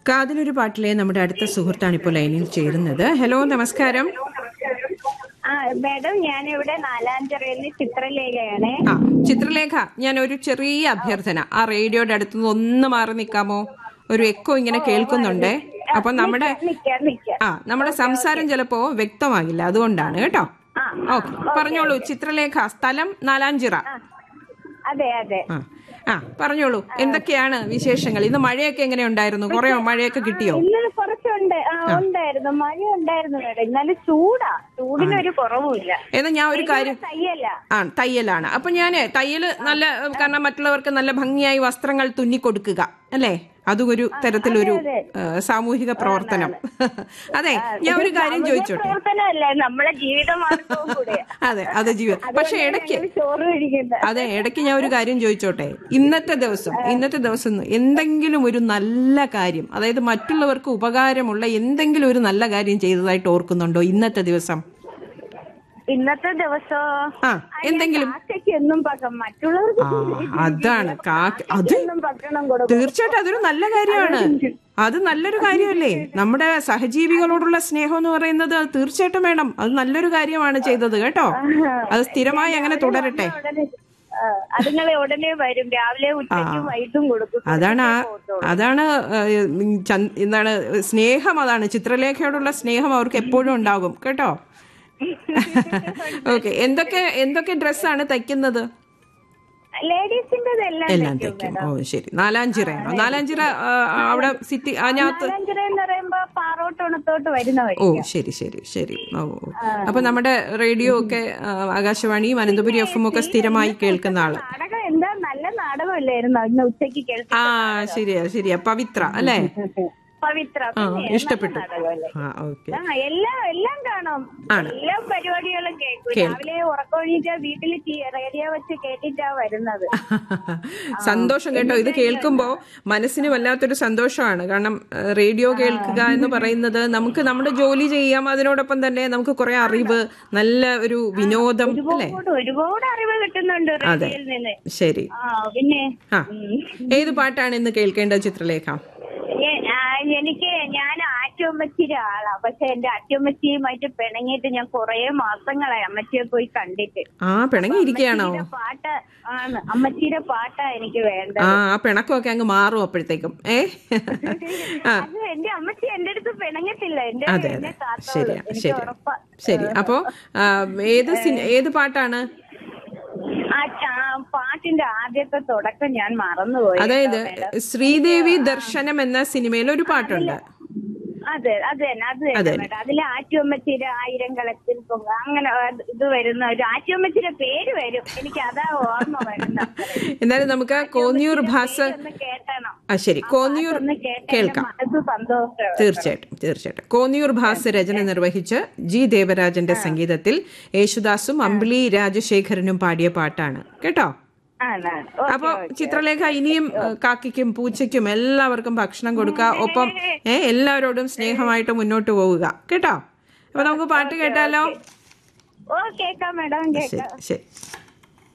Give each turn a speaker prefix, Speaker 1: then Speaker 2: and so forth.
Speaker 1: കാതിലൊരു പാട്ടിലെ നമ്മുടെ അടുത്ത സുഹൃത്താണ് ഇപ്പോൾ ലൈനിൽ ചേരുന്നത് ഹലോ നമസ്കാരം
Speaker 2: ആ മാഡം ഞാനിവിടെ നാലാഞ്ചിറയിൽ ചിത്രലേഖയാണ്
Speaker 1: ആ ചിത്രലേഖ ഞാൻ ഒരു ചെറിയ അഭ്യർത്ഥന ആ റേഡിയോയുടെ അടുത്ത് നിന്ന് ഒന്ന് മാറി നിൽക്കാമോ ഒരു എക്കോ ഇങ്ങനെ കേൾക്കുന്നുണ്ടേ അപ്പൊ നമ്മുടെ
Speaker 2: നിക്കാം നിക്കാം
Speaker 1: ആ നമ്മുടെ സംസാരം ചിലപ്പോ വ്യക്തമാകില്ല അതുകൊണ്ടാണ് കേട്ടോ
Speaker 2: ആ
Speaker 1: ഓക്കെ പറഞ്ഞോളൂ ചിത്രലേഖ സ്ഥലം നാലാഞ്ചിറ
Speaker 2: ആ. അതെ അതെ
Speaker 1: ആ ആ പറഞ്ഞോളൂ എന്തൊക്കെയാണ് വിശേഷങ്ങൾ ഇന്ന് മഴയൊക്കെ എങ്ങനെ ഉണ്ടായിരുന്നു കുറെ മഴയൊക്കെ കിട്ടിയോ
Speaker 2: ഇന്നലെ കുറച്ചുണ്ട് ആ ഉണ്ടായിരുന്നു മഴ ഉണ്ടായിരുന്നു മാഡം ഇന്നലെ ചൂടാ ചൂടിനൊരു കുറവുമില്ല
Speaker 1: എന്നാ ഞാൻ ഒരു കാര്യം
Speaker 2: തയ്യല്ല
Speaker 1: ആ തയ്യലാണ് അപ്പൊ ഞാന് തയ്യല് നല്ല കാരണം മറ്റുള്ളവർക്ക് നല്ല ഭംഗിയായി വസ്ത്രങ്ങൾ തുന്നി കൊടുക്കുക അല്ലേ അതും ഒരു തരത്തിലൊരു ഏ, സാമൂഹിക പ്രവർത്തനം അതെ ഞാൻ ഒരു കാര്യം ചോദിച്ചോട്ടെ
Speaker 2: പ്രവർത്തനമല്ല നമ്മളെ ജീവിതമാർഗവും കൂടെ
Speaker 1: അതെ അതെ ജീവിതം പക്ഷെ ഇടയ്ക്ക്
Speaker 2: ചോറ് കഴിക്കുന്നത്
Speaker 1: അതെ ഇടയ്ക്ക് ഞാൻ ഒരു കാര്യം ചോദിച്ചോട്ടെ ഇന്നത്തെ ദിവസം ഇന്നത്തെ ദിവസം എന്തെങ്കിലും ഒരു നല്ല കാര്യം അതായത് മറ്റുള്ളവർക്ക് ഉപകാരമുള്ള എന്തെങ്കിലും ഒരു നല്ല കാര്യം ചെയ്തതായിട്ട് ഓർക്കുന്നുണ്ടോ ഇന്നത്തെ ദിവസം
Speaker 2: ഇന്നത്തെ ദിവസം
Speaker 1: ആ എന്തെങ്കിലും
Speaker 2: കാക്കയ്ക്ക് എന്നും പകം മറ്റുള്ളവർക്ക്
Speaker 1: ആ അതാണ് കാക്ക അത്
Speaker 2: എന്നും ഭക്ഷണം കൊടുക്കും
Speaker 1: തീർച്ചയായിട്ടും അതൊരു നല്ല കാര്യമാണ് അത് നല്ലൊരു കാര്യമല്ലേ നമ്മുടെ സഹജീവികളോടുള്ള സ്നേഹം എന്ന് പറയുന്നത് അത് തീർച്ചയായിട്ടും വേണം അത് നല്ലൊരു കാര്യമാണ് ചെയ്തത് കേട്ടോ അത് സ്ഥിരമായി അങ്ങനെ തുടരട്ടെ
Speaker 2: ഉടനെ ആ, അതുങ്ങളെ ഉടനെ വരും രാവിലെ ഉച്ചയ്ക്കും വൈകിട്ടും കൊടുക്കും
Speaker 1: അതാണ് ആ അതാണ് ഏഹ്, ഉം, ചന്ത- എന്താണ് സ്നേഹം അതാണ് ചിത്രലേഖയോടുള്ള സ്നേഹം അവർക്ക് എപ്പോഴും ഉണ്ടാകും കേട്ടോ ഓക്കെ എന്തൊക്കെ എന്തൊക്കെ ഡ്രസ്സാണ് തയ്ക്കുന്നത്
Speaker 2: ലേഡീസിന്റെതെല്ലാം
Speaker 1: എല്ലാം തയ്ക്കും ഓ ശരി നാലാഞ്ചിറയാണോ നാലാഞ്ചിറ ആ, അവിടെ സിറ്റി അതിനകത്ത്
Speaker 2: നാലഞ്ചര എന്ന് പറയുമ്പോ പാറോട്ടോണത്തോട്ട് വരുന്ന വഴി
Speaker 1: ഓ ശരി ശരി ശരി ഓ ഓ. അപ്പൊ നമ്മുടെ റേഡിയോ ഒക്കെ ആ, ആകാശവാണിയും അനന്തപുരി എഫ് എം ഒക്കെ സ്ഥിരമായി കേൾക്കുന്ന ആള്
Speaker 2: നാടകം എന്താ നല്ല നാടകമല്ലായിരുന്നു ഇന്ന് ഉച്ചയ്ക്ക് കേൾക്കും
Speaker 1: ആ ശരിയാ ശരിയാ പവിത്ര അല്ലേ
Speaker 2: പവിത്ര
Speaker 1: ആ
Speaker 2: പിന്നെ
Speaker 1: ഇഷ്ടപ്പെട്ടു
Speaker 2: നല്ല നാടകമല്ലേ?
Speaker 1: ആ ഓക്കെ
Speaker 2: ആ എല്ലാം എല്ലാം കാണും
Speaker 1: ആണ്.
Speaker 2: എല്ലാ പരിപാടികളും കേൾക്കും രാവിലെ ഉറക്കമൊഴിച്ചാ വീട്ടിൽ റേഡിയോ വെച്ച് കേട്ടിട്ടാ വരുന്നത്
Speaker 1: സന്തോഷം കേട്ടോ ഇത് കേൾക്കുമ്പോ മനസ്സിന് വല്ലാത്തൊരു സന്തോഷമാണ് കാരണം ഏഹ്, റേഡിയോ കേൾക്കുക എന്ന് പറയുന്നത് നമുക്ക് നമ്മുടെ ജോലി ചെയ്യാം അതിനോടൊപ്പം തന്നെ നമുക്ക് കുറെ അറിവ് നല്ല ഒരു വിനോദം അല്ലേ
Speaker 2: ഒരുപാട് ഒരുപാട് അറിവ് കിട്ടുന്നുണ്ട് റേഡിയോയിൽ നിന്ന്
Speaker 1: ശരി
Speaker 2: ആ പിന്നെ
Speaker 1: ആ ഏത് പാട്ടാണ് ഇന്ന് കേൾക്കേണ്ടത് ചിത്രലേഖ
Speaker 2: ഏ- ആ, എനിക്ക് ഞാൻ ആറ്റുമ്മച്ചിയുടെ ആളാ പക്ഷെ എന്റെ അറ്റുമ്മച്ചിയുമായിട്ട് പിണങ്ങിയിട്ട് ഞാൻ കൊറേ മാസങ്ങളായി അമ്മച്ചിയെ പോയി കണ്ടിട്ട്
Speaker 1: ആ പിണങ്ങിയിരിക്കുകയാണോ
Speaker 2: അമ്മച്ചിയുടെ പാട്ട് ആണ് അമ്മച്ചിയുടെ പാട്ടാ എനിക്ക് വേണ്ടത്
Speaker 1: ആ ആ പിണക്കമൊക്കെ അങ്ങ് മാറും അപ്പോഴത്തേക്കും ഏ ആ
Speaker 2: അത് എന്റെ അമ്മച്ചി എന്റെ അടുത്ത് പിണങ്ങത്തില്ല എന്റെ
Speaker 1: അതെ
Speaker 2: എന്നെ
Speaker 1: അതെ
Speaker 2: കാത്തോളും
Speaker 1: ശരിയാ
Speaker 2: എനിക്ക്
Speaker 1: ശരി
Speaker 2: ഉറപ്പാ
Speaker 1: ശരി അപ്പോ ആ, ഏത് സിനി- ഏത് പാട്ടാണ്
Speaker 2: ആ ചാ- പാട്ടിന്റെ ആദ്യത്തെ തുടക്കം ഞാൻ മറന്നുപോയി
Speaker 1: അതായത് ശ്രീദേവി ദർശനം എന്ന സിനിമയിൽ ഒരു പാട്ടുണ്ട്
Speaker 2: അതെ അത് തന്നെ അത് തന്നെ മേഡം അതിലെ ആറ്റുമ്മച്ചിയുടെ ആയിരം കളത്തിൽ പൊങ്ങ അങ്ങനെ അത് ഇത് വരുന്ന ഒരു ആറ്റുമ്മച്ചിയുടെ പേര് വരും എനിക്ക് അതാ ഓർമ്മ വരുന്നത്
Speaker 1: എന്നാലും നമുക്ക് കോന്നിയൂർ ഭാസ
Speaker 2: ഒന്ന് കേട്ടണം
Speaker 1: ആ ശരി കോന്നിയൂർ
Speaker 2: ഒന്ന് കേട്ട
Speaker 1: കേൾക്കാം
Speaker 2: മനസ്സ് സന്തോഷം
Speaker 1: തീർച്ചയായിട്ടും തീർച്ചയായിട്ടും കോന്നിയൂർ ഭാസ് രചന നിർവഹിച്ച് ജി ദേവരാജന്റെ സംഗീതത്തിൽ യേശുദാസും അമ്പിളി രാജശേഖരനും പാടിയ പാട്ടാണ് കേട്ടോ
Speaker 2: ആണ്
Speaker 1: അപ്പോ ചിത്രലേഖ ഇനിയും ഏഹ്, കാക്കിക്കും പൂച്ചയ്ക്കും എല്ലാവർക്കും ഭക്ഷണം കൊടുക്കുക ഒപ്പം ഏ എല്ലാവരോടും സ്നേഹമായിട്ട് മുന്നോട്ട് പോവുക കേട്ടോ അപ്പൊ നമുക്ക് പാട്ട് കേട്ടാലോ
Speaker 2: ഓ കേക്കാം മേഡം കേക്കാം
Speaker 1: ശരി ശരി